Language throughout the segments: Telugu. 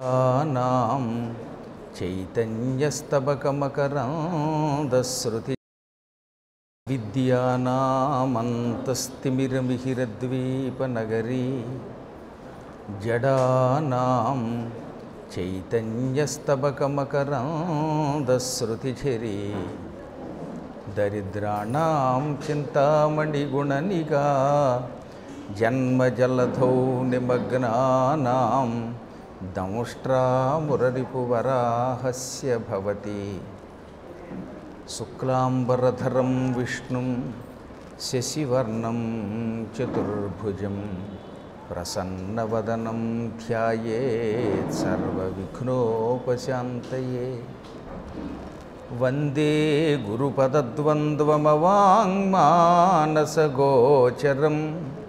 నాం చైతన్యస్తబకమకరాంధశ్రుతి విద్యానామంతస్తిమిరమిహిరద్వీపనగరీ జడానాం చైతన్యస్తబకమకరాంధశ్రుతిఝరీ దరిద్రాణం చింతామణిగుణనిగా జన్మజలధౌ నిమగ్నానాం దంష్ట్రామురరిపువరాహస్య భవతి శుక్లాంబరధరం విష్ణుం శశివర్ణం చతుర్భుజం ప్రసన్నవదనం ధ్యాయేత్ సర్వవిఘ్నోపశాంతయే వందే గురుపదద్వంద్వమవాङ्మానసగోచరం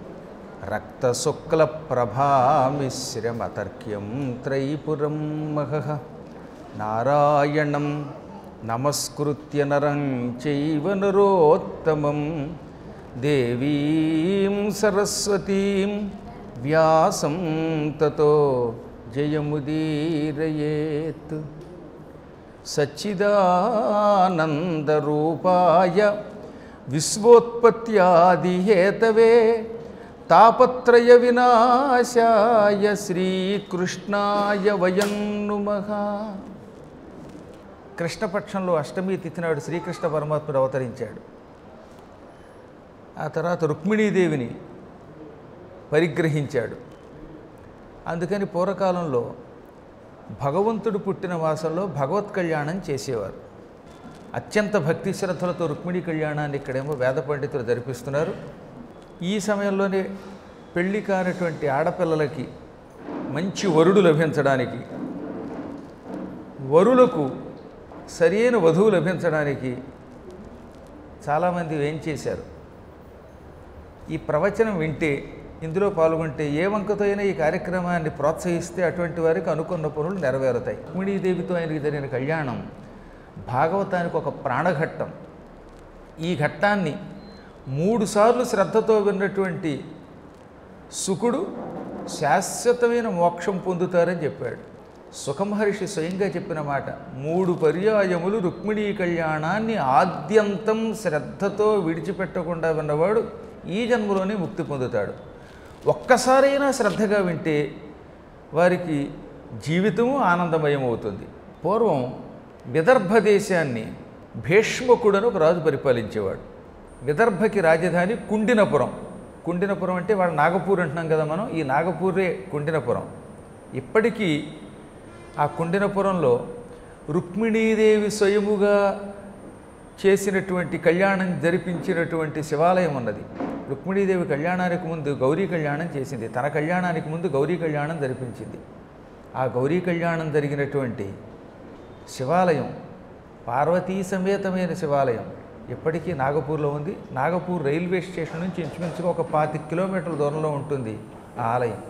రక్తశుక్లప్రభామిశ్రమతర్క్యం త్రైపురం మహః నారాయణం నమస్కృత్య నరం చైవ నరోత్తమం దేవీం సరస్వతీం వ్యాసం తతో జయముదీరయేత్ సచ్చిదానందరూపాయ విశ్వోత్పత్యాదిహేతవే తాపత్రయ వినాశాయ శ్రీకృష్ణాయ వయం నుమః కృష్ణపక్షంలో అష్టమి తిథి నాడు శ్రీకృష్ణ పరమాత్ముడు అవతరించాడు ఆ తర్వాత రుక్మిణీదేవిని పరిగ్రహించాడు అందుకని పూర్వకాలంలో భగవంతుడు పుట్టిన మాసంలో భగవత్ కళ్యాణం చేసేవారు అత్యంత భక్తి శ్రద్ధలతో రుక్మిణీ కళ్యాణాన్ని ఇక్కడేమో వేద పండితులు జరిపిస్తున్నారు ఈ సమయంలోనే పెళ్లి కానటువంటి ఆడపిల్లలకి మంచి వరుడు లభించడానికి వరులకు సరైన వధువు లభించడానికి చాలామంది ఏం చేశారు ఈ ప్రవచనం వింటే ఇందులో పాల్గొంటే ఏ వంకతో అయినా ఈ కార్యక్రమాన్ని ప్రోత్సహిస్తే అటువంటి వారికి అనుకున్న పనులు నెరవేరుతాయి రుక్మిణీదేవితో ఆయనకి జరిగిన కళ్యాణం భాగవతానికి ఒక ప్రాణఘట్టం ఈ ఘట్టాన్ని మూడుసార్లు శ్రద్ధతో విన్నటువంటి సుకుడు శాశ్వతమైన మోక్షం పొందుతారని చెప్పాడు సుఖమహర్షి స్వయంగా చెప్పిన మాట మూడు పర్యాయములు రుక్మిణీ కళ్యాణాన్ని ఆద్యంతం శ్రద్ధతో విడిచిపెట్టకుండా విన్నవాడు ఈ జన్మలోనే ముక్తి పొందుతాడు ఒక్కసారైనా శ్రద్ధగా వింటే వారికి జీవితము ఆనందమయం అవుతుంది పూర్వం విదర్భ దేశాన్ని భీష్మకుడను ఒక రాజు పరిపాలించేవాడు విదర్భకి రాజధాని కుండినపురం కుండినపురం అంటే వాడు నాగపూర్ అంటున్నాం కదా మనం ఈ నాగపూరే కుండినపురం ఇప్పటికీ ఆ కుండినపురంలో రుక్మిణీదేవి స్వయముగా చేసినటువంటి కళ్యాణం జరిపించినటువంటి శివాలయం ఉన్నది రుక్మిణీదేవి కళ్యాణానికి ముందు గౌరీ కళ్యాణం చేసింది తన కళ్యాణానికి ముందు గౌరీ కళ్యాణం జరిపించింది ఆ గౌరీ కళ్యాణం జరిగినటువంటి శివాలయం పార్వతీ సమేతమైన శివాలయం ఇప్పటికీ నాగపూర్లో ఉంది నాగపూర్ రైల్వే స్టేషన్ నుంచి ఇంచుమించుగా ఒక పాతి కిలోమీటర్ల దూరంలో ఉంటుంది ఆ ఆలయం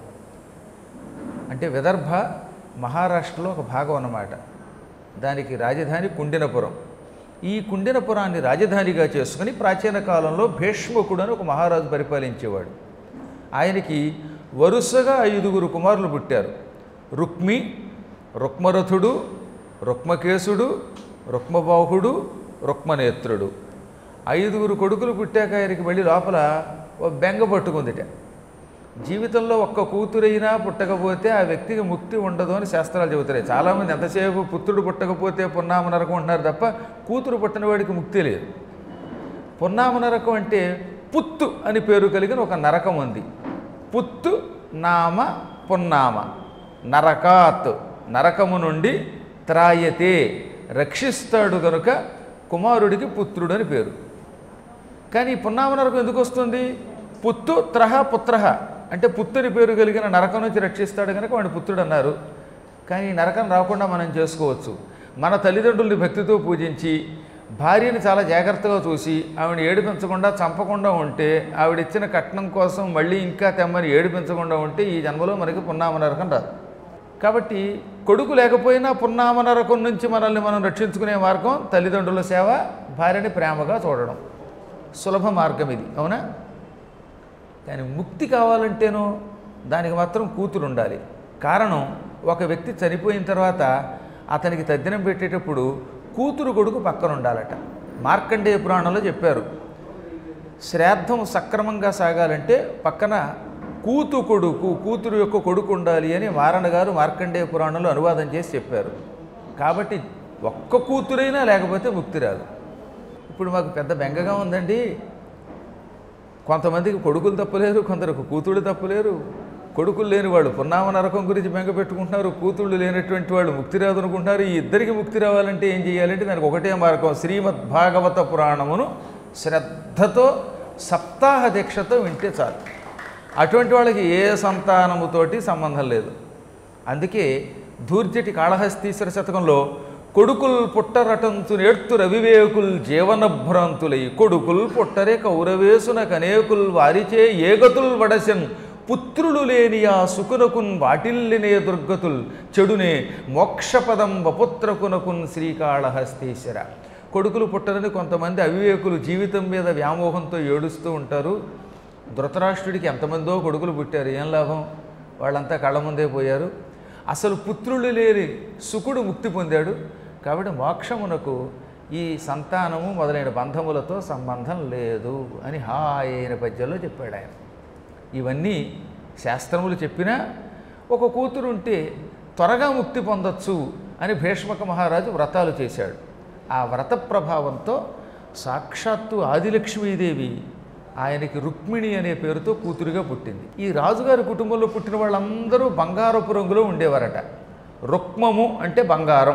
అంటే విదర్భ మహారాష్ట్రలో ఒక భాగం అన్నమాట దానికి రాజధాని కుండినపురం ఈ కుండినపురాన్ని రాజధానిగా చేసుకుని ప్రాచీన కాలంలో భీష్మకుడు అని ఒక మహారాజు పరిపాలించేవాడు ఆయనకి వరుసగా ఐదుగురు కుమారులు పుట్టారు రుక్మి రుక్మరథుడు రుక్మకేశుడు రుక్మబాహుడు రుక్మనేత్రుడు ఐదుగురు కొడుకులు పుట్టాక ఆయనకి మళ్ళీ లోపల ఓ బెంగ పట్టుకుందిట జీవితంలో ఒక్క కూతురైనా పుట్టకపోతే ఆ వ్యక్తికి ముక్తి ఉండదు అని శాస్త్రాలు చెబుతున్నాయి చాలామంది ఎంతసేపు పుత్రుడు పుట్టకపోతే పున్నామ నరకం అంటున్నారు తప్ప కూతురు పుట్టిన వాడికి ముక్తి లేదు పున్నామ నరకం అంటే పుత్తు అని పేరు కలిగిన ఒక నరకం ఉంది పుత్తు నామ పున్నామ నరకాత్ నరకము నుండి త్రాయతే రక్షిస్తాడు కనుక కుమారుడికి పుత్రుడు అని పేరు కానీ ఈ పున్నామ నరకం ఎందుకు వస్తుంది పుత్తు త్రహ పుత్రహ అంటే పుత్రుని పేరు కలిగిన నరకం నుంచి రక్షిస్తాడు కనుక వాడి పుత్రుడు అన్నారు కానీ ఈ నరకం రాకుండా మనం చేసుకోవచ్చు మన తల్లిదండ్రుల్ని భక్తితో పూజించి భార్యని చాలా జాగ్రత్తగా చూసి ఆవిడ ఏడిపించకుండా చంపకుండా ఉంటే ఆవిడ ఇచ్చిన కట్నం కోసం మళ్ళీ ఇంకా తెమ్మని ఏడిపించకుండా ఉంటే ఈ జన్మలో మనకి పున్నామ నరకం రాదు కాబట్టి కొడుకు లేకపోయినా పున్నామ నరకం నుంచి మనల్ని మనం రక్షించుకునే మార్గం తల్లిదండ్రుల సేవ భార్యని ప్రేమగా చూడడం సులభ మార్గం ఇది అవునా కానీ ముక్తి కావాలంటేనో దానికి మాత్రం కూతురు ఉండాలి కారణం ఒక వ్యక్తి చనిపోయిన తర్వాత అతనికి తద్దినం పెట్టేటప్పుడు కూతురు కొడుకు పక్కన ఉండాలట మార్కండేయ పురాణంలో చెప్పారు శ్రాద్ధం సక్రమంగా సాగాలంటే పక్కన కూతు కొడుకు కూతురు యొక్క కొడుకు ఉండాలి అని వారణ గారు మార్కండేయ పురాణంలో అనువాదం చేసి చెప్పారు కాబట్టి ఒక్క కూతురైనా లేకపోతే ముక్తి రాదు ఇప్పుడు మాకు పెద్ద బెంగగా ఉందండి కొంతమందికి కొడుకులు తప్పలేరు కొందరికి కూతుళ్ళు తప్పలేరు కొడుకులు లేని వాళ్ళు పున్నామ నరకం గురించి బెంగ పెట్టుకుంటున్నారు కూతుళ్ళు లేనటువంటి వాళ్ళు ముక్తి రాదు అనుకుంటున్నారు ఈ ఇద్దరికి ముక్తి రావాలంటే ఏం చేయాలంటే దానికి ఒకటే మార్గం శ్రీమద్ భాగవత పురాణమును శ్రద్ధతో సప్తాహ దీక్షతో వింటే చాలు అటువంటి వాళ్ళకి ఏ సంతానముతోటి సంబంధం లేదు అందుకే ధూర్జటి కాళహస్తీశ్వర శతకంలో కొడుకుల్ పుట్టరటంతు నేర్తు రవివేకుల్ జీవనభ్రాంతులై కొడుకుల్ పుట్టరే కౌరవేసున కనేకుల్ వారిచే ఏగతుల్ వడసెన్ పుత్రులు లేని ఆ సుకునకున్ వాటిల్లినే దుర్గతుల్ చెడునే మోక్షపదం వపుత్రకునకున్ శ్రీకాళహస్తీశ్వర కొడుకులు పుట్టరని కొంతమంది అవివేకులు జీవితం మీద వ్యామోహంతో ఏడుస్తూ ఉంటారు ధృతరాష్ట్రుడికి ఎంతమందో కొడుకులు పుట్టారు ఏం లాభం వాళ్ళంతా కళ్ళ ముందే పోయారు అసలు పుత్రులు లేని సుకుడు ముక్తి పొందాడు కాబట్టి మోక్షమునకు ఈ సంతానము మొదలైన బంధములతో సంబంధం లేదు అని హాయైన పద్యంలో చెప్పాడు ఆయన ఇవన్నీ శాస్త్రములు చెప్పినా ఒక కూతురు ఉంటే త్వరగా ముక్తి పొందొచ్చు అని భీష్మక మహారాజు వ్రతాలు చేశాడు ఆ వ్రత ప్రభావంతో సాక్షాత్తు ఆదిలక్ష్మీదేవి ఆయనకి రుక్మిణి అనే పేరుతో కూతురుగా పుట్టింది ఈ రాజుగారి కుటుంబంలో పుట్టిన వాళ్ళందరూ బంగారపు రంగులో ఉండేవారట రుక్మము అంటే బంగారం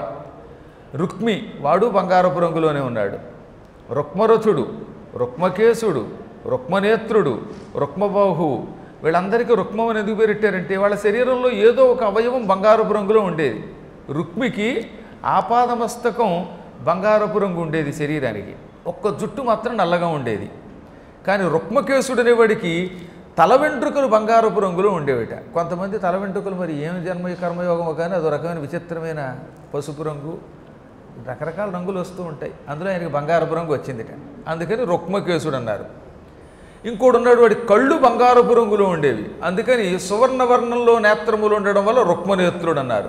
రుక్మి వాడు బంగారపు రంగులోనే ఉన్నాడు రుక్మరథుడు రుక్మకేశుడు రుక్మనేత్రుడు రుక్మబాహువు వీళ్ళందరికీ రుక్మం అని ఎందుకు పేరెట్టారంటే వాళ్ళ శరీరంలో ఏదో ఒక అవయవం బంగారపు రంగులో ఉండేది రుక్మికి ఆపాదమస్తకం బంగారపు రంగు ఉండేది శరీరానికి ఒక్క జుట్టు మాత్రం నల్లగా ఉండేది కానీ రుక్మకేశుడు అనేవాడికి తల వెంట్రుకలు బంగారపు రంగులో ఉండేవిట కొంతమంది తల వెంట్రుకలు మరి ఏమి జన్మ కర్మయోగమో కానీ అదో రకమైన విచిత్రమైన పసుపు రంగు రకరకాల రంగులు వస్తూ ఉంటాయి అందులో ఆయనకి బంగారపు రంగు వచ్చిందిట అందుకని రుక్మకేశుడు అన్నారు ఇంకోడు ఉన్నాడు వాడి కళ్ళు బంగారపు రంగులో ఉండేవి అందుకని సువర్ణవర్ణంలో నేత్రములు ఉండడం వల్ల రుక్మనేత్రుడు అన్నారు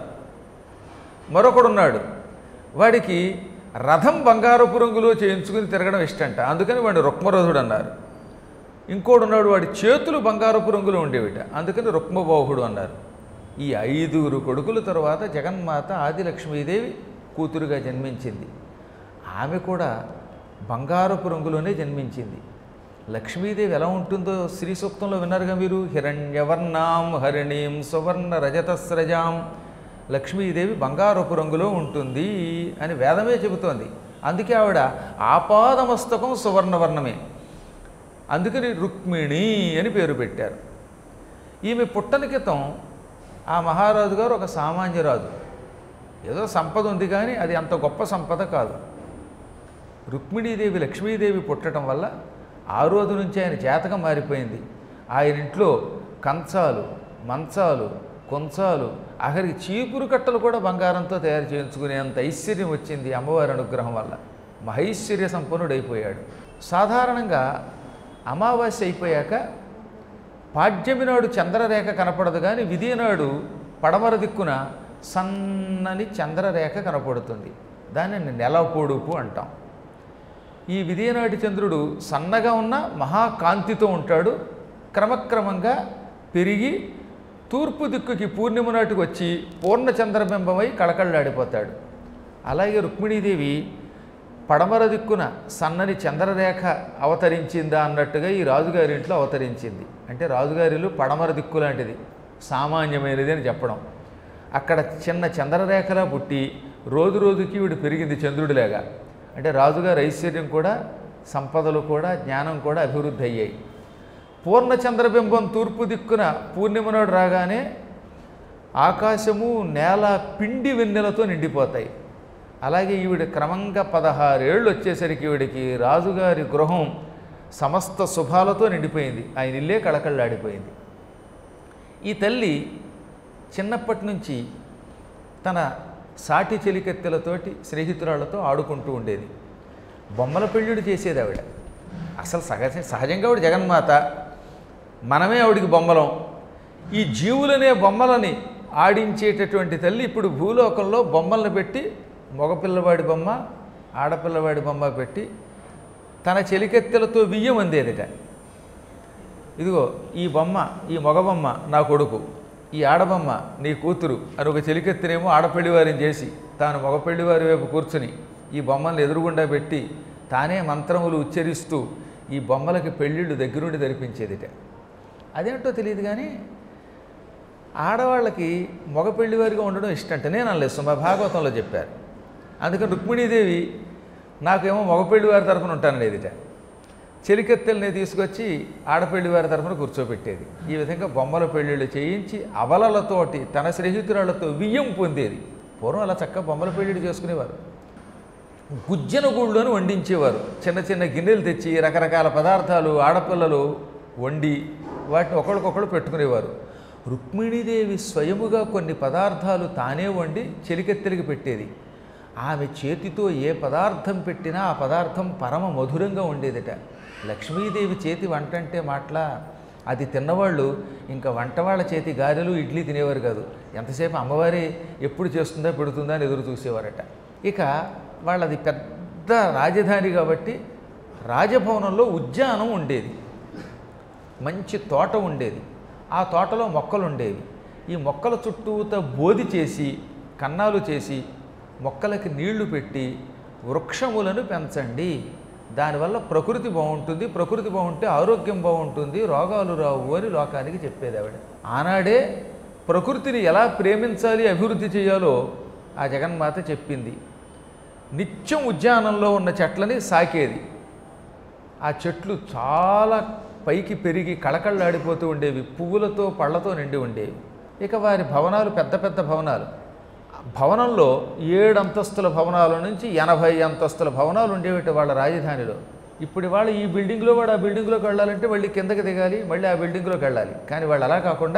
మరొకడు ఉన్నాడు వాడికి రథం బంగారపు రంగులో చేయించుకుని తిరగడం ఇష్టంట అందుకని వాడిని రుక్మరథుడు అన్నారు ఇంకోడు ఉన్నాడు వాడి చేతులు బంగారపు రంగులో ఉండేవిట అందుకని రుక్మబాహుడు అన్నారు ఈ ఐదుగురు కొడుకుల తర్వాత జగన్మాత ఆదిలక్ష్మీదేవి కూతురుగా జన్మించింది ఆమె కూడా బంగారపు రంగులోనే జన్మించింది లక్ష్మీదేవి ఎలా ఉంటుందో శ్రీ సూక్తంలో విన్నారుగా మీరు హిరణ్యవర్ణాం హరిణీం సువర్ణ రజతస్రజాం లక్ష్మీదేవి బంగారపు రంగులో ఉంటుంది అని వేదమే చెబుతోంది అందుకే ఆవిడ ఆపాదమస్తకం సువర్ణవర్ణమే అందుకని రుక్మిణి అని పేరు పెట్టారు ఈమె పుట్టని క్రితం ఆ మహారాజు గారు ఒక సామాన్యరాజు ఏదో సంపద ఉంది కానీ అది అంత గొప్ప సంపద కాదు రుక్మిణీదేవి లక్ష్మీదేవి పుట్టడం వల్ల ఆ రోజు నుంచి ఆయన జాతకం మారిపోయింది ఆయన ఇంట్లో కంచాలు మంచాలు కొంచాలు ఆఖరికి చీపురు కట్టలు కూడా బంగారంతో తయారు చేయించుకునేంత ఐశ్వర్యం వచ్చింది అమ్మవారి అనుగ్రహం వల్ల మహైశ్వర్య సంపన్నుడైపోయాడు సాధారణంగా అమావాస్య అయిపోయాక పాడ్యమి నాడు చంద్రరేఖ కనపడదు కానీ విధి నాడు పడమర దిక్కున సన్నని చంద్రరేఖ కనపడుతుంది దానిని నెల పొడుపు అంటాం ఈ విధియనాటి చంద్రుడు సన్నగా ఉన్న మహాకాంతితో ఉంటాడు క్రమక్రమంగా పెరిగి తూర్పు దిక్కుకి పూర్ణిమ నాటికి వచ్చి పూర్ణ చంద్రబింబమై కళకళలాడిపోతాడు అలాగే రుక్మిణీదేవి పడమర దిక్కున సన్నని చంద్రరేఖ అవతరించిందా అన్నట్టుగా ఈ రాజుగారి ఇంట్లో అవతరించింది అంటే రాజుగారిలో పడమర దిక్కు లాంటిది సామాన్యమైనది అని చెప్పడం అక్కడ చిన్న చంద్రరేఖలా పుట్టి రోజు రోజుకి వీడు పెరిగింది చంద్రుడిలాగా అంటే రాజుగారి ఐశ్వర్యం కూడా సంపదలు కూడా జ్ఞానం కూడా అభివృద్ధి అయ్యాయి పూర్ణ చంద్రబింబం తూర్పు దిక్కున పూర్ణిమ నాడు రాగానే ఆకాశము నేల పిండి వెన్నెలతో నిండిపోతాయి అలాగే ఈవిడ క్రమంగా పదహారేళ్ళు వచ్చేసరికి ఈవిడికి రాజుగారి గృహం సమస్త శుభాలతో నిండిపోయింది ఆయన ఇల్లే కళకళలాడిపోయింది ఈ తల్లి చిన్నప్పటి నుంచి తన సాటి చెలికెత్తెలతోటి స్నేహితురాళ్లతో ఆడుకుంటూ ఉండేది బొమ్మల పెళ్ళిడు చేసేది ఆవిడ అసలు సహజ సహజంగా ఆవిడ జగన్మాత మనమే ఆవిడికి బొమ్మలం ఈ జీవులనే బొమ్మలని ఆడించేటటువంటి తల్లి ఇప్పుడు భూలోకంలో బొమ్మలను పెట్టి మగపిల్లవాడి బొమ్మ ఆడపిల్లవాడి బొమ్మ పెట్టి తన చెలికెత్తెలతో బియ్యం అందేదిట ఇదిగో ఈ బొమ్మ ఈ మగ బొమ్మ నా కొడుకు ఈ ఆడబొమ్మ నీ కూతురు అని ఒక చెలికెత్తినేమో ఆడపెళ్లివారిని చేసి తాను మగపెళ్లివారి వైపు కూర్చుని ఈ బొమ్మల్ని ఎదురుగుండా పెట్టి తానే మంత్రములు ఉచ్చరిస్తూ ఈ బొమ్మలకి పెళ్ళిళ్ళు దగ్గరుండి ధరిపించేదిట అదేంటో తెలియదు కానీ ఆడవాళ్ళకి మగ పెళ్లివారిగా ఉండడం ఇష్టంట నేను అనలేదు మా భాగవతంలో చెప్పారు అందుకని రుక్మిణీదేవి నాకేమో మగ పెళ్లివారి తరపున ఉంటాననేదిట చెలికెత్తెల్ని తీసుకొచ్చి ఆడపెళ్లి వారి తరఫున కూర్చోబెట్టేది ఈ విధంగా బొమ్మల పెళ్ళిళ్ళు చేయించి అవలలతోటి తన స్నేహితురాళ్లతో వియ్యం పొందేది పూర్వం అలా చక్కగా బొమ్మల పెళ్ళిళ్ళు చేసుకునేవారు గుజ్జన గూళ్ళను వండించేవారు చిన్న చిన్న గిన్నెలు తెచ్చి రకరకాల పదార్థాలు ఆడపిల్లలు వండి వాటిని ఒకరికొకరు పెట్టుకునేవారు రుక్మిణీదేవి స్వయముగా కొన్ని పదార్థాలు తానే వండి చెలికెత్తెలికి పెట్టేది ఆమె చేతితో ఏ పదార్థం పెట్టినా ఆ పదార్థం పరమ మధురంగా ఉండేదట లక్ష్మీదేవి చేతి వంట అంటే మాటల అది తిన్నవాళ్ళు ఇంకా వంట వాళ్ళ చేతి గారెలు ఇడ్లీ తినేవారు కాదు ఎంతసేపు అమ్మవారి ఎప్పుడు చేస్తుందా పెడుతుందా అని ఎదురు చూసేవారట ఇక వాళ్ళది పెద్ద రాజధాని కాబట్టి రాజభవనంలో ఉద్యానం ఉండేది మంచి తోట ఉండేది ఆ తోటలో మొక్కలు ఉండేవి ఈ మొక్కల చుట్టూత బోధి చేసి కన్నాలు చేసి మొక్కలకి నీళ్లు పెట్టి వృక్షములను పెంచండి దానివల్ల ప్రకృతి బాగుంటుంది ప్రకృతి బాగుంటే ఆరోగ్యం బాగుంటుంది రోగాలు రావు అని లోకానికి చెప్పేది ఆవిడ ఆనాడే ప్రకృతిని ఎలా ప్రేమించాలి అభివృద్ధి చేయాలో ఆ జగన్మాత చెప్పింది నిత్యం ఉద్యానంలో ఉన్న చెట్లని సాకేది ఆ చెట్లు చాలా పైకి పెరిగి కళకళలాడిపోతూ ఉండేవి పువ్వులతో పళ్ళతో నిండి ఉండేవి ఇక వారి భవనాలు పెద్ద పెద్ద భవనాలు భవనంలో ఏడు అంతస్తుల భవనాల నుంచి ఎనభై అంతస్తుల భవనాలు ఉండేవి వాళ్ళ రాజధానిలో ఇప్పుడు వాళ్ళు ఈ బిల్డింగ్లో వాడు ఆ బిల్డింగ్లోకి వెళ్ళాలంటే మళ్ళీ కిందకి దిగాలి మళ్ళీ ఆ బిల్డింగ్లోకి వెళ్ళాలి కానీ వాళ్ళు అలా కాకుండా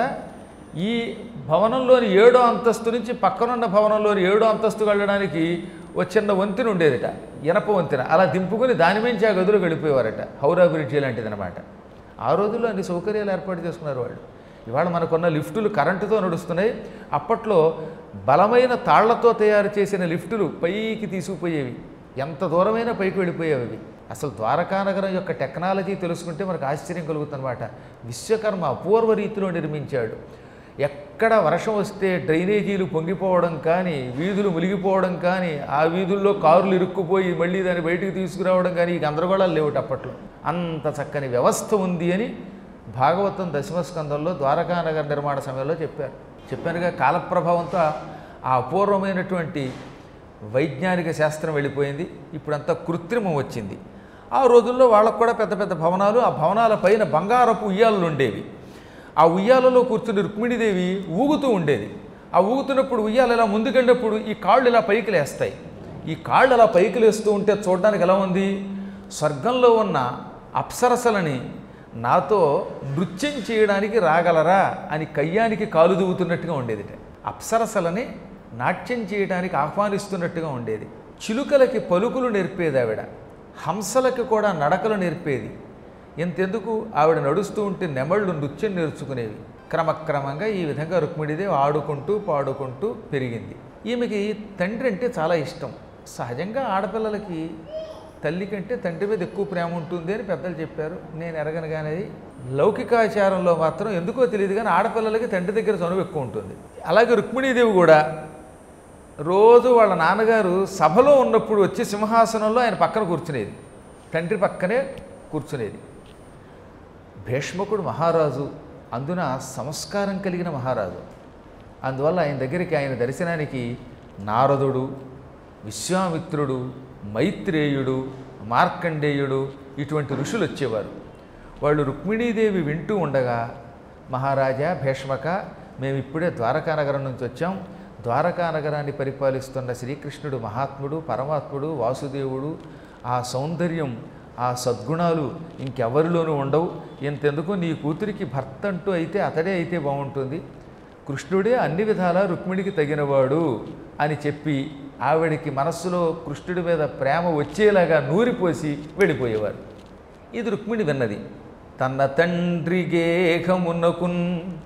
ఈ భవనంలోని ఏడో అంతస్తు నుంచి పక్కనున్న భవనంలోని ఏడో అంతస్తు వెళ్ళడానికి ఓ చిన్న వంతెన ఉండేదట ఇనప వంతెన అలా దింపుకొని దాని మించి ఆ గదిలోకి వెళ్ళిపోయేవారట హౌరా బ్రిడ్జి లాంటిదనమాట ఆ రోజుల్లో అన్ని సౌకర్యాలు ఏర్పాటు చేసుకున్నారు వాళ్ళు ఇవాళ మనకున్న లిఫ్టులు కరెంటుతో నడుస్తున్నాయి అప్పట్లో బలమైన తాళ్లతో తయారు చేసిన లిఫ్టులు పైకి తీసుకుపోయేవి ఎంత దూరమైనా పైకి వెళ్ళిపోయేవి అవి అసలు ద్వారకానగరం యొక్క టెక్నాలజీ తెలుసుకుంటే మనకు ఆశ్చర్యం కలుగుతుందన్నమాట విశ్వకర్మ అపూర్వ రీతిలో నిర్మించాడు ఎక్కడ వర్షం వస్తే డ్రైనేజీలు పొంగిపోవడం కానీ వీధులు మునిగిపోవడం కానీ ఆ వీధుల్లో కారులు ఇరుక్కుపోయి మళ్ళీ దాన్ని బయటికి తీసుకురావడం కానీ ఈ గందరగోళాలు లేవుట అప్పట్లో అంత చక్కని వ్యవస్థ ఉంది అని భాగవతం దశమస్కందంలో ద్వారకానగర్ నిర్మాణ సమయంలో చెప్పారు చెప్పానుగా కాలప్రభావంతో ఆ అపూర్వమైనటువంటి వైజ్ఞానిక శాస్త్రం వెళ్ళిపోయింది ఇప్పుడంతా కృత్రిమం వచ్చింది ఆ రోజుల్లో వాళ్ళకు కూడా పెద్ద పెద్ద భవనాలు ఆ భవనాల పైన బంగారపు ఉయ్యాలలు ఉండేవి ఆ ఉయ్యాలలో కూర్చుని రుక్మిణీదేవి ఊగుతూ ఉండేది ఆ ఊగుతున్నప్పుడు ఉయ్యాలు ఇలా ముందుకెళ్ళినప్పుడు ఈ కాళ్ళు ఇలా పైకి లేస్తాయి ఈ కాళ్ళు అలా పైకి లేస్తూ ఉంటే చూడడానికి ఎలా ఉంది స్వర్గంలో ఉన్న అప్సరసలని నాతో నృత్యం చేయడానికి రాగలరా అని కయ్యానికి కాలు దువ్వుతున్నట్టుగా ఉండేదిట అప్సరసలని నాట్యం చేయడానికి ఆహ్వానిస్తున్నట్టుగా ఉండేది చిలుకలకి పలుకులు నేర్పేది ఆవిడ హంసలకి కూడా నడకలు నేర్పేది ఇంతెందుకు ఆవిడ నడుస్తూ ఉంటే నెమళ్ళు నృత్యం నేర్చుకునేవి క్రమక్రమంగా ఈ విధంగా రుక్మిణిదేవి ఆడుకుంటూ పాడుకుంటూ పెరిగింది ఈమెకి తండ్రి అంటే చాలా ఇష్టం సహజంగా ఆడపిల్లలకి తల్లి కంటే తండ్రి మీద ఎక్కువ ప్రేమ ఉంటుంది అని పెద్దలు చెప్పారు నేను ఎరగను కానీ అది లౌకికాచారంలో మాత్రం ఎందుకో తెలియదు కానీ ఆడపిల్లలకి తండ్రి దగ్గర చనువు ఎక్కువ ఉంటుంది అలాగే రుక్మిణీదేవి కూడా రోజు వాళ్ళ నాన్నగారు సభలో ఉన్నప్పుడు వచ్చి సింహాసనంలో ఆయన పక్కన కూర్చునేది తండ్రి పక్కనే కూర్చునేది భీష్మకుడు మహారాజు అందున సంస్కారం కలిగిన మహారాజు అందువల్ల ఆయన దగ్గరికి ఆయన దర్శనానికి నారదుడు విశ్వామిత్రుడు మైత్రేయుడు మార్కండేయుడు ఇటువంటి ఋషులు వచ్చేవారు వాళ్ళు రుక్మిణీదేవి వింటూ ఉండగా మహారాజా భీష్మక మేము ఇప్పుడే ద్వారకానగరం నుంచి వచ్చాం ద్వారకానగరాన్ని పరిపాలిస్తున్న శ్రీకృష్ణుడు మహాత్ముడు పరమాత్ముడు వాసుదేవుడు ఆ సౌందర్యం ఆ సద్గుణాలు ఇంకెవరిలోనూ ఉండవు ఇంతెందుకు నీ కూతురికి భర్త అంటూ అయితే అతడే అయితే బాగుంటుంది కృష్ణుడే అన్ని విధాలా రుక్మిణికి తగినవాడు అని చెప్పి ఆవిడికి మనస్సులో కృష్ణుడి మీద ప్రేమ వచ్చేలాగా నూరిపోసి వెళ్ళిపోయేవారు ఇది రుక్మిణి విన్నది తన తండ్రి గేహమునకున్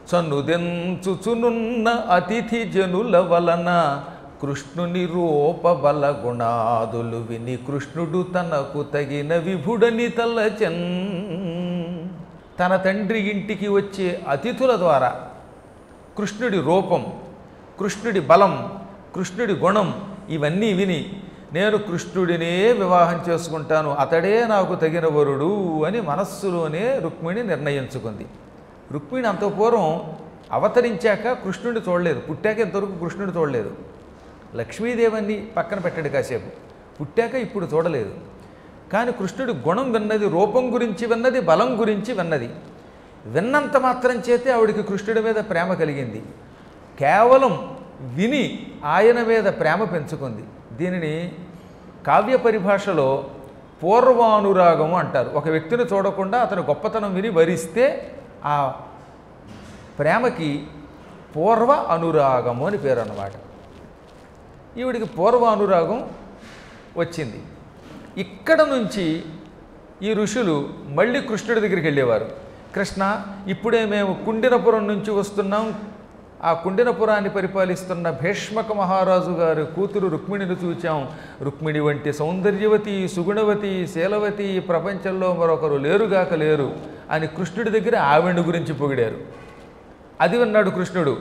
చనుదెంచుచునున్న అతిథి జనుల వలన కృష్ణుని రూపబల గుణాదులు విని కృష్ణుడు తనకు తగిన విభుడని తలచెన్ తన తండ్రి ఇంటికి వచ్చే అతిథుల ద్వారా కృష్ణుడి రూపం కృష్ణుడి బలం కృష్ణుడి గుణం ఇవన్నీ విని నేను కృష్ణుడినే వివాహం చేసుకుంటాను అతడే నాకు తగిన వరుడు అని మనస్సులోనే రుక్మిణి నిర్ణయించుకుంది రుక్మిణి అంత పూర్వం అవతరించాక కృష్ణుడిని చూడలేదు పుట్టాక ఇంతవరకు కృష్ణుడిని చూడలేదు లక్ష్మీదేవన్ని పక్కన పెట్టాడు కాసేపు పుట్టాక ఇప్పుడు చూడలేదు కానీ కృష్ణుడి గుణం విన్నది రూపం గురించి విన్నది బలం గురించి విన్నది విన్నంత మాత్రం చేతే ఆవిడికి కృష్ణుడి మీద ప్రేమ కలిగింది కేవలం విని ఆయన మీద ప్రేమ పెంచుకుంది దీనిని కావ్య పరిభాషలో పూర్వానురాగము అంటారు ఒక వ్యక్తిని చూడకుండా అతని గొప్పతనం విని వరిస్తే ఆ ప్రేమకి పూర్వ అనురాగము అని పేరు అన్నమాట ఈవిడికి పూర్వ అనురాగం వచ్చింది ఇక్కడ నుంచి ఈ ఋషులు మళ్ళీ కృష్ణుడి దగ్గరికి వెళ్ళేవారు కృష్ణ ఇప్పుడే మేము కుండినపురం నుంచి వస్తున్నాం ఆ కుండినపురాన్ని పరిపాలిస్తున్న భీష్మక మహారాజు గారు కూతురు రుక్మిణిని చూచాం రుక్మిణి వంటి సౌందర్యవతి సుగుణవతి శీలవతి ఈ ప్రపంచంలో మరొకరు లేరుగాక లేరు అని కృష్ణుడి దగ్గర ఆవిడ గురించి పొగిడారు అది విన్నాడు కృష్ణుడు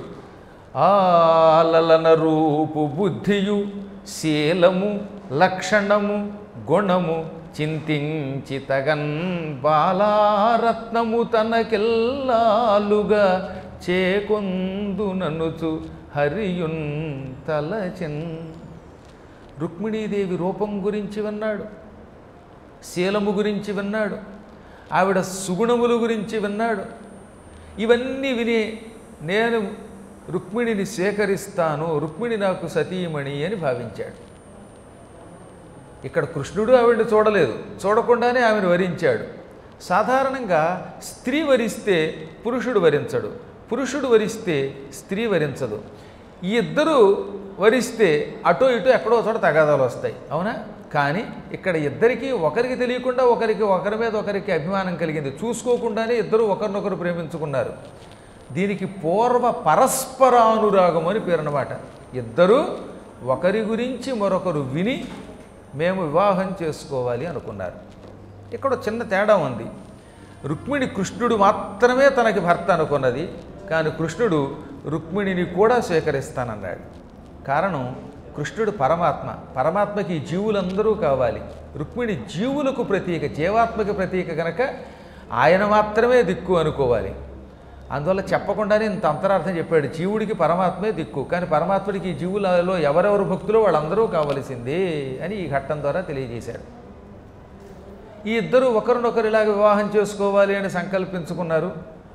ఆలలన రూపు బుద్ధియు శీలము లక్షణము గుణము చింతించి తగన్ బాలారత్నము తనకెల్లాలుగా చేకొందుననుచు హరియున్ తలచిన్ రుక్మిణీదేవి రూపం గురించి విన్నాడు శీలము గురించి విన్నాడు ఆవిడ సుగుణముల గురించి విన్నాడు ఇవన్నీ విని నేను రుక్మిణిని స్వీకరిస్తాను రుక్మిణి నాకు సతీమణి అని భావించాడు ఇక్కడ కృష్ణుడు ఆవిడని చూడలేదు చూడకుండానే ఆమెను వరించాడు సాధారణంగా స్త్రీ వరిస్తే పురుషుడు వరించడు పురుషుడు వరిస్తే స్త్రీ వరించదు ఈ ఇద్దరు వరిస్తే అటో ఇటో ఎక్కడో చోట తగాదాలు వస్తాయి అవునా కానీ ఇక్కడ ఇద్దరికి ఒకరికి తెలియకుండా ఒకరికి ఒకరి మీద ఒకరికి అభిమానం కలిగింది చూసుకోకుండానే ఇద్దరు ఒకరినొకరు ప్రేమించుకున్నారు దీనికి పూర్వ పరస్పరానురాగం అని పేరు అన్నమాట ఇద్దరూ ఒకరి గురించి మరొకరు విని మేము వివాహం చేసుకోవాలి అనుకున్నారు ఇక్కడ ఒక చిన్న తేడా ఉంది రుక్మిణి కృష్ణుడు మాత్రమే తనకి భర్త అనుకున్నది కానీ కృష్ణుడు రుక్మిణిని కూడా స్వీకరిస్తానన్నాడు కారణం కృష్ణుడు పరమాత్మ పరమాత్మకి ఈ జీవులందరూ కావాలి రుక్మిణి జీవులకు ప్రతీక జీవాత్మకి ప్రతీక కనుక ఆయన మాత్రమే దిక్కు అనుకోవాలి అందువల్ల చెప్పకుండానే ఇంత అంతరార్థం చెప్పాడు జీవుడికి పరమాత్మే దిక్కు కానీ పరమాత్ముడికి ఈ జీవులలో ఎవరెవరు భక్తులు వాళ్ళందరూ కావలసిందే అని ఈ ఘట్టం ద్వారా తెలియజేశాడు ఈ ఇద్దరు ఒకరినొకరు ఇలాగ వివాహం చేసుకోవాలి అని సంకల్పించుకున్నారు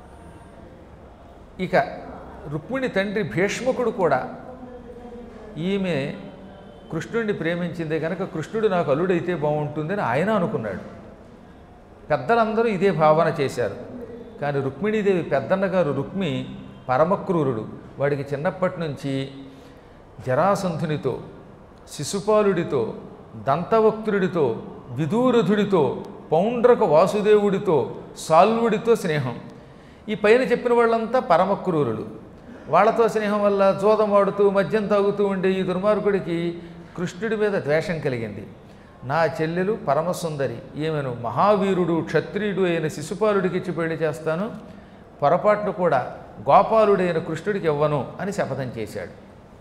ఇక రుక్మిణి తండ్రి భీష్మకుడు కూడా ఈమె కృష్ణుడిని ప్రేమించిందే కనుక కృష్ణుడు నాకు అల్లుడైతే బాగుంటుందని ఆయన అనుకున్నాడు పెద్దలందరూ ఇదే భావన చేశారు కానీ రుక్మిణీదేవి పెద్దన్న గారు రుక్మి పరమక్రూరుడు వాడికి చిన్నప్పటి నుంచి జరాసంధునితో శిశుపాలుడితో దంతవక్తుడితో విదూరథుడితో పౌండ్రక వాసుదేవుడితో సాల్వుడితో స్నేహం ఈ పైన చెప్పిన వాళ్ళంతా పరమక్రూరులు వాళ్ళతో స్నేహం వల్ల జోదమాడుతూ మద్యం తాగుతూ ఉండే ఈ దుర్మార్గుడికి కృష్ణుడి మీద ద్వేషం కలిగింది నా చెల్లెలు పరమసుందరి ఈమెను మహావీరుడు క్షత్రియుడు అయిన శిశుపాలుడికి ఇచ్చి పెళ్లి చేస్తాను పొరపాటును కూడా గోపాలుడైన కృష్ణుడికి ఇవ్వను అని శపథం చేశాడు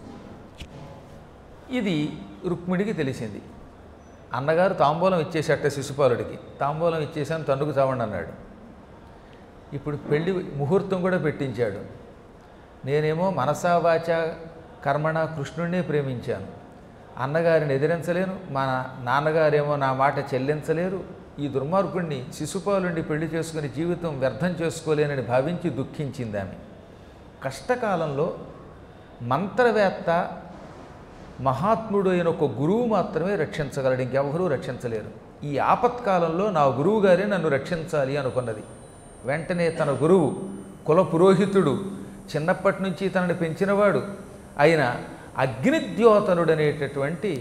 ఇది రుక్మిణికి తెలిసింది అన్నగారు తాంబూలం ఇచ్చేసట శిశుపాలుడికి తాంబూలం ఇచ్చేసాను తండ్రికి చావండి అన్నాడు ఇప్పుడు పెళ్లి ముహూర్తం కూడా పెట్టించాడు నేనేమో మనసా వాచ కర్మణ కృష్ణుడినే ప్రేమించాను అన్నగారిని ఎదిరించలేను మా నాన్నగారేమో నా మాట చెల్లించలేరు ఈ దుర్మార్గుణ్ణి శిశుపాలుండి పెళ్లి చేసుకుని జీవితం వ్యర్థం చేసుకోలేనని భావించి దుఃఖించింది ఆమె కష్టకాలంలో మంత్రవేత్త మహాత్ముడు అయిన ఒక గురువు మాత్రమే రక్షించగలడు ఇంకెవరూ రక్షించలేరు ఈ ఆపత్కాలంలో నా గురువు గారే నన్ను రక్షించాలి అనుకున్నది వెంటనే తన గురువు కుల పురోహితుడు చిన్నప్పటి నుంచి తనని పెంచినవాడు అయిన అగ్నిద్యోతనుడనేటటువంటి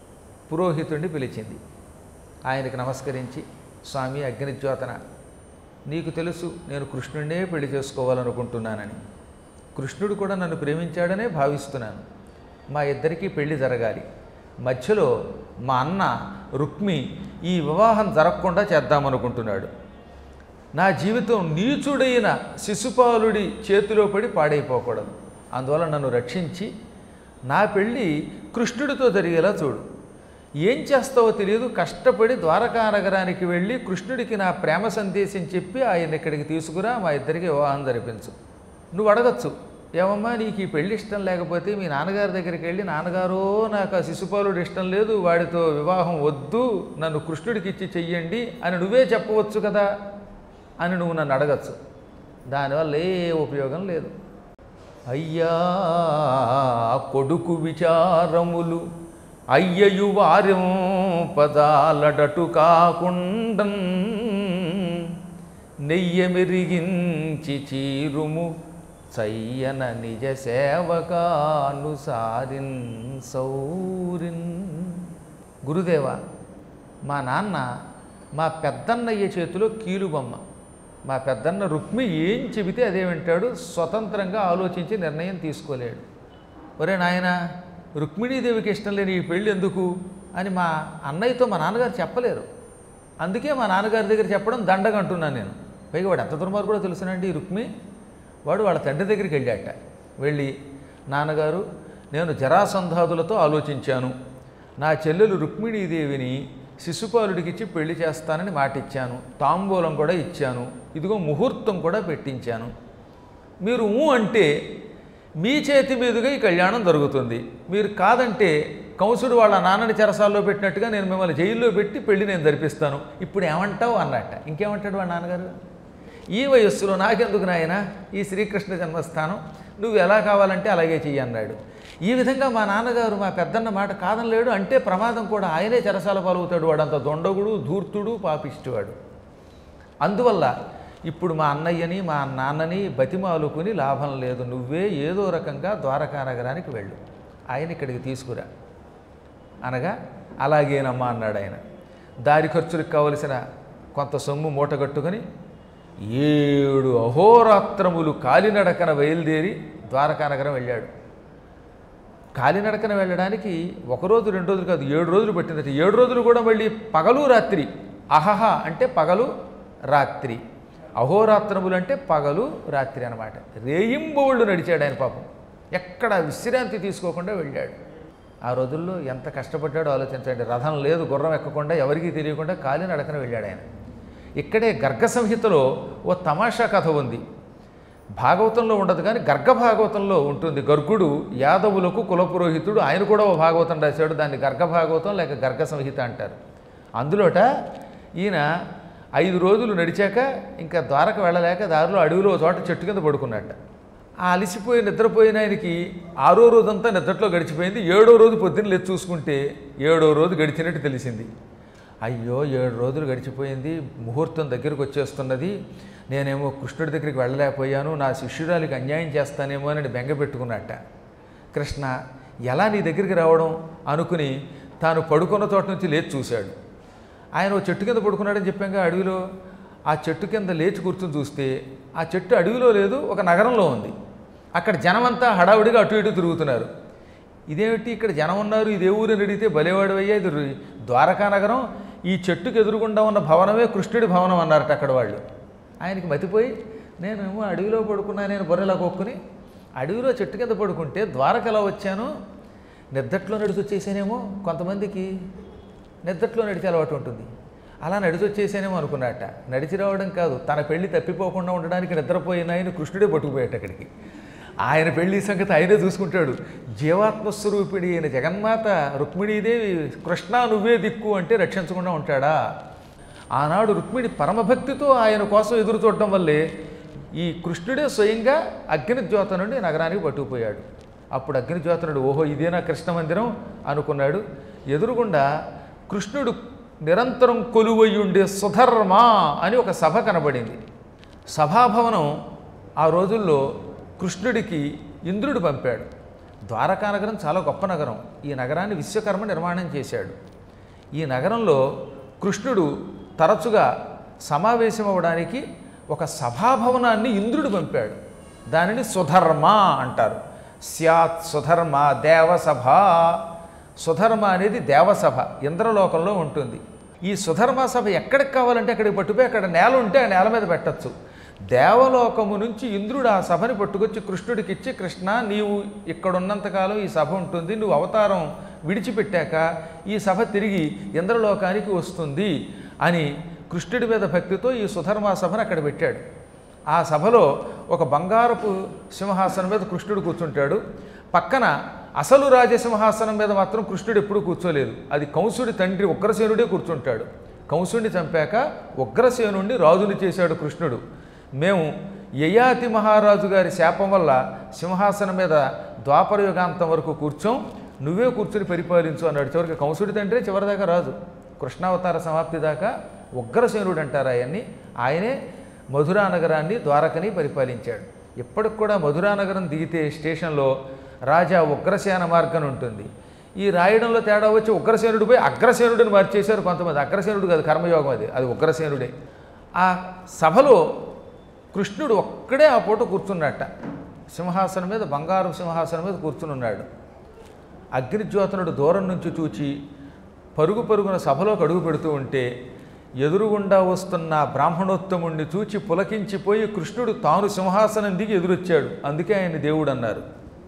పురోహితుడిని పిలిచింది ఆయనకి నమస్కరించి స్వామి అగ్నిద్యోతన నీకు తెలుసు నేను కృష్ణుడినే పెళ్లి చేసుకోవాలనుకుంటున్నానని కృష్ణుడు కూడా నన్ను ప్రేమించాడనే భావిస్తున్నాను మా ఇద్దరికీ పెళ్లి జరగాలి మధ్యలో మా అన్న రుక్మి ఈ వివాహం జరగకుండా చేద్దామనుకుంటున్నాడు నా జీవితం నీచుడైన శిశుపాలుడి చేతిలో పడి పాడైపోకూడదు అందువల్ల నన్ను రక్షించి నా పెళ్ళి కృష్ణుడితో జరిగేలా చూడు ఏం చేస్తావో తెలియదు కష్టపడి ద్వారకా నగరానికి వెళ్ళి కృష్ణుడికి నా ప్రేమ సందేశం చెప్పి ఆయన ఇక్కడికి తీసుకురా మా ఇద్దరికి వివాహం జరిపించు నువ్వు అడగచ్చు ఏమమ్మా నీకు ఈ పెళ్లి ఇష్టం లేకపోతే మీ నాన్నగారి దగ్గరికి వెళ్ళి నాన్నగారు నాకు ఆ శిశుపాలుడు ఇష్టం లేదు వాడితో వివాహం వద్దు నన్ను కృష్ణుడికి ఇచ్చి చెయ్యండి అని నువ్వే చెప్పవచ్చు కదా అని నువ్వు నన్ను అడగచ్చు దానివల్ల ఏ ఉపయోగం లేదు అయ్యా కొడుకు విచారములు అయ్యయు వార్యం పదాలడటు కాకుండన్ నెయ్య మెరిగించి చీరుము చయ్యన నిజ సేవకానుసారిన్ సౌరిన్ గురుదేవ మా నాన్న మా పెద్దన్నయ్య చేతిలో కీలుబొమ్మ మా పెద్దన్న రుక్మి ఏం చెబితే అదే వింటాడు స్వతంత్రంగా ఆలోచించి నిర్ణయం తీసుకోలేడు ఒరే నాయన రుక్మిణీదేవికి ఇష్టం లేని ఈ పెళ్ళి ఎందుకు అని మా అన్నయ్యతో మా నాన్నగారు చెప్పలేరు అందుకే మా నాన్నగారి దగ్గర చెప్పడం దండగా అంటున్నాను నేను పైగా వాడు ఎంత దుర్మార్గుడో కూడా తెలుసునండి ఈ రుక్మి వాడు వాళ్ళ తండ్రి దగ్గరికి వెళ్ళాట వెళ్ళి నాన్నగారు నేను జరాసంధాదులతో ఆలోచించాను నా చెల్లెలు రుక్మిణీదేవిని శిశుపాలుడికిచ్చి పెళ్లి చేస్తానని మాట ఇచ్చాను తాంబూలం కూడా ఇచ్చాను ఇదిగో ముహూర్తం కూడా పెట్టించాను మీరు ఊ అంటే మీ చేతి మీదుగా ఈ కళ్యాణం జరుగుతుంది మీరు కాదంటే కంసుడు వాళ్ళ నాన్నని చెరసాల్లో పెట్టినట్టుగా నేను మిమ్మల్ని జైల్లో పెట్టి పెళ్లి నేను జరిపిస్తాను ఇప్పుడు ఏమంటావు అన్నట్ట ఇంకేమంటాడు వాళ్ళ నాన్నగారు ఈ వయస్సులో నాకెందుకు నాయన ఈ శ్రీకృష్ణ జన్మస్థానం నువ్వు ఎలా కావాలంటే అలాగే చెయ్యి అన్నాడు ఈ విధంగా మా నాన్నగారు మా పెద్దన్న మాట కాదనలేడు అంటే ప్రమాదం కూడా ఆయనే చెరసాల పాలవుతాడు వాడంత దొండగుడు ధూర్తుడు పాపిష్టివాడు అందువల్ల ఇప్పుడు మా అన్నయ్యని మా నాన్నని బతిమాలుకుని లాభం లేదు నువ్వే ఏదో రకంగా ద్వారకా నగరానికి వెళ్ళు ఆయన ఇక్కడికి తీసుకురా అనగా అలాగేనమ్మా అన్నాడు ఆయన దారి ఖర్చులకు కావలసిన కొంత సొమ్ము మూటగట్టుకొని ఏడు అహోరాత్రములు కాలినడకన బయలుదేరి ద్వారకా నగరం వెళ్ళాడు కాలినడకన వెళ్ళడానికి ఒక రోజు రెండు రోజులు కాదు ఏడు రోజులు పట్టిందట ఏడు రోజులు కూడా మళ్ళీ పగలు రాత్రి అహహ అంటే పగలు రాత్రి అహోరాత్రములు అంటే పగలు రాత్రి అనమాట రేయింబోళ్ళు నడిచాడు ఆయన పాపం ఎక్కడ విశ్రాంతి తీసుకోకుండా వెళ్ళాడు ఆ రోజుల్లో ఎంత కష్టపడ్డాడో ఆలోచించండి రథం లేదు గుర్రం ఎక్కకుండా ఎవరికీ తెలియకుండా కాలినడకన వెళ్ళాడు ఆయన ఇక్కడే గర్గ సంహితలో ఓ తమాషా కథ ఉంది భాగవతంలో ఉండదు కానీ గర్గ భాగవతంలో ఉంటుంది గర్గుడు యాదవులకు కులపురోహితుడు ఆయన కూడా ఓ భాగవతం రాశాడు దాన్ని గర్గ భాగవతం లేక గర్గ సంహిత అంటారు అందులోట ఈయన ఐదు రోజులు నడిచాక ఇంకా ద్వారక వెళ్ళలేక దారిలో అడవిలో ఓ చోట చెట్టు కింద పడుకున్నట్ట ఆ అలసిపోయి నిద్రపోయిన ఆయనకి ఆరో రోజంతా నిద్రలో గడిచిపోయింది ఏడో రోజు పొద్దున్న లేచి చూసుకుంటే ఏడో రోజు గడిచినట్టు తెలిసింది అయ్యో ఏడు రోజులు గడిచిపోయింది ముహూర్తం దగ్గరికి వచ్చేస్తున్నది నేనేమో కృష్ణుడి దగ్గరికి వెళ్ళలేకపోయాను నా శిష్యురాలికి అన్యాయం చేస్తానేమో అని బెంగ పెట్టుకున్నట్ట కృష్ణ ఎలా నీ దగ్గరికి రావడం అనుకుని తాను పడుకున్న చోట నుంచి లేచి చూశాడు ఆయన ఓ చెట్టు కింద పడుకున్నాడని చెప్పాక అడవిలో ఆ చెట్టు కింద లేచి కూర్చొని చూస్తే ఆ చెట్టు అడవిలో లేదు ఒక నగరంలో ఉంది అక్కడ జనమంతా హడావుడిగా అటు ఇటు తిరుగుతున్నారు ఇదేమిటి ఇక్కడ జనం ఉన్నారు ఇది ఏ ఊరు అని అడిగితే బలేవాడు ఇది రు- ద్వారకా నగరం ఈ చెట్టుకు ఎదురుగుండా ఉన్న భవనమే కృష్ణుడి భవనం అన్నారట అక్కడ వాళ్ళు ఆయనకి మతిపోయి నేనేమో అడవిలో పడుకున్నా నేను బొర్రెలా కొక్కుని అడవిలో చెట్టు కింద పడుకుంటే ద్వారకలా వచ్చాను నిద్దట్లో నడిచి వచ్చేసానేమో కొంతమందికి నిద్దట్లో నడిచే అలవాటు ఉంటుంది అలా నడిచి వచ్చేసానేమో అనుకున్నట్ట నడిచి రావడం కాదు తన పెళ్లి తప్పిపోకుండా ఉండడానికి నిద్రపోయిన ఆయన కృష్ణుడే పట్టుకుపోయాట అక్కడికి ఆయన పెళ్లి సంగతి ఆయనే చూసుకుంటాడు జీవాత్మస్వరూపిణి అయిన జగన్మాత రుక్మిణీదేవి కృష్ణ నువ్వే దిక్కు అంటే రక్షించకుండా ఉంటాడా ఆనాడు రుక్మిణి పరమభక్తితో ఆయన కోసం ఎదురు చూడడం వల్లే ఈ కృష్ణుడే స్వయంగా అగ్నిజ్యోత నుండి నగరానికి పట్టుకుపోయాడు అప్పుడు అగ్నిజ్యోతనుడు ఓహో ఇదేనా కృష్ణ మందిరం అనుకున్నాడు ఎదురుగుండా కృష్ణుడు నిరంతరం కొలువై ఉండే సుధర్మ అని ఒక సభ కనబడింది సభాభవనం ఆ రోజుల్లో కృష్ణుడికి ఇంద్రుడు పంపాడు ద్వారకా నగరం చాలా గొప్ప నగరం ఈ నగరాన్ని విశ్వకర్మ నిర్మాణం చేశాడు ఈ నగరంలో కృష్ణుడు తరచుగా సమావేశం అవ్వడానికి ఒక సభాభవనాన్ని ఇంద్రుడు పంపాడు దానిని సుధర్మ అంటారు స్యాత్ సుధర్మ దేవసభ సుధర్మ అనేది దేవసభ ఇంద్రలోకంలో ఉంటుంది ఈ సుధర్మ సభ ఎక్కడికి కావాలంటే అక్కడికి పట్టుపోయి అక్కడ నేల ఉంటే ఆ నేల మీద పెట్టచ్చు దేవలోకము నుంచి ఇంద్రుడు ఆ సభని పట్టుకొచ్చి కృష్ణుడికి ఇచ్చి కృష్ణ నీవు ఇక్కడున్నంతకాలం ఈ సభ ఉంటుంది నువ్వు అవతారం విడిచిపెట్టాక ఈ సభ తిరిగి ఇంద్రలోకానికి వస్తుంది అని కృష్ణుడి మీద భక్తితో ఈ సుధర్మ సభను అక్కడ పెట్టాడు ఆ సభలో ఒక బంగారపు సింహాసనం మీద కృష్ణుడు కూర్చుంటాడు పక్కన అసలు రాజసింహాసనం మీద మాత్రం కృష్ణుడు ఎప్పుడూ కూర్చోలేదు అది కంసుడి తండ్రి ఉగ్రసేనుడే కూర్చుంటాడు కంసుడిని చంపాక ఉగ్రసేనుడిని రాజుని చేశాడు కృష్ణుడు మేము యయాతి మహారాజు గారి శాపం వల్ల సింహాసనం మీద ద్వాపర యుగాంతం వరకు కూర్చోం నువ్వే కూర్చుని పరిపాలించు అన్నాడు చివరికి కంసుడి తండ్రి చివరిదాకా రాజు కృష్ణావతార సమాప్తి దాకా ఉగ్రసేనుడు అంటారు ఆయన్ని ఆయనే మధురా నగరాన్ని ద్వారకని పరిపాలించాడు ఇప్పటికి కూడా మధురా నగరం దిగితే స్టేషన్లో రాజా ఉగ్రసేన మార్గం ఉంటుంది ఈ రాయడంలో తేడా వచ్చి ఉగ్రసేనుడు పోయి అగ్రసేనుడిని మార్చేశారు కొంతమంది అగ్రసేనుడు కాదు కర్మయోగం అది అది ఉగ్రసేనుడే ఆ సభలో కృష్ణుడు ఒక్కడే ఆ పూట కూర్చున్నట్ట సింహాసనం మీద బంగారు సింహాసనం మీద కూర్చుని ఉన్నాడు అగ్నిజ్యోతనుడు దూరం నుంచి చూచి పరుగు పరుగున సభలోకి అడుగు పెడుతూ ఉంటే ఎదురుగుండా వస్తున్న బ్రాహ్మణోత్తముణ్ణి చూచి పులకించిపోయి కృష్ణుడు తాను సింహాసనం దిగి ఎదురొచ్చాడు అందుకే ఆయన దేవుడు అన్నారు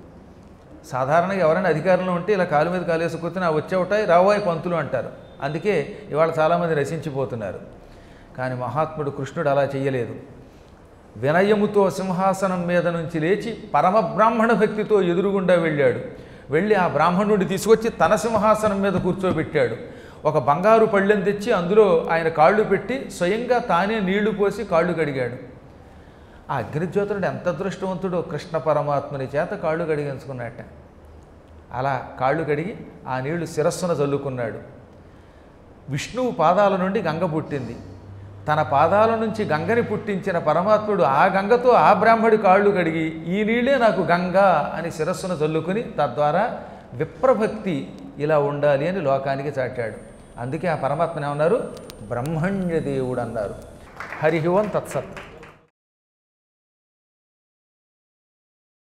సాధారణంగా ఎవరైనా అధికారంలో ఉంటే ఇలా కాలు మీద కాలేసి కూర్చుని ఆ వచ్చేవటాయి రావాయి పంతులు అంటారు అందుకే ఇవాళ చాలామంది రసించిపోతున్నారు కానీ మహాత్ముడు కృష్ణుడు అలా చేయలేదు వినయముతో సింహాసనం మీద నుంచి లేచి పరమ బ్రాహ్మణ భక్తితో ఎదురుగుండా వెళ్ళాడు వెళ్ళి ఆ బ్రాహ్మణుడిని తీసుకొచ్చి తన సింహాసనం మీద కూర్చోబెట్టాడు ఒక బంగారు పళ్ళెం తెచ్చి అందులో ఆయన కాళ్ళు పెట్టి స్వయంగా తానే నీళ్లు పోసి కాళ్ళు కడిగాడు ఆ అగ్నిజ్యోతుడు ఎంత అదృష్టవంతుడో కృష్ణ పరమాత్మని చేత కాళ్ళు కడిగించుకున్నట్ట అలా కాళ్ళు కడిగి ఆ నీళ్లు శిరస్సున చల్లుకున్నాడు విష్ణువు పాదాల నుండి గంగ పుట్టింది తన పాదాల నుంచి గంగని పుట్టించిన పరమాత్ముడు ఆ గంగతో ఆ బ్రాహ్మడి కాళ్ళు కడిగి ఈ నీళ్ళే నాకు గంగ అని శిరస్సును చల్లుకుని తద్వారా విప్రభక్తి ఇలా ఉండాలి అని లోకానికి చాటాడు అందుకే ఆ పరమాత్మని ఏమన్నారు బ్రహ్మణ్య దేవుడు అన్నారు హరి ఓం తత్సత్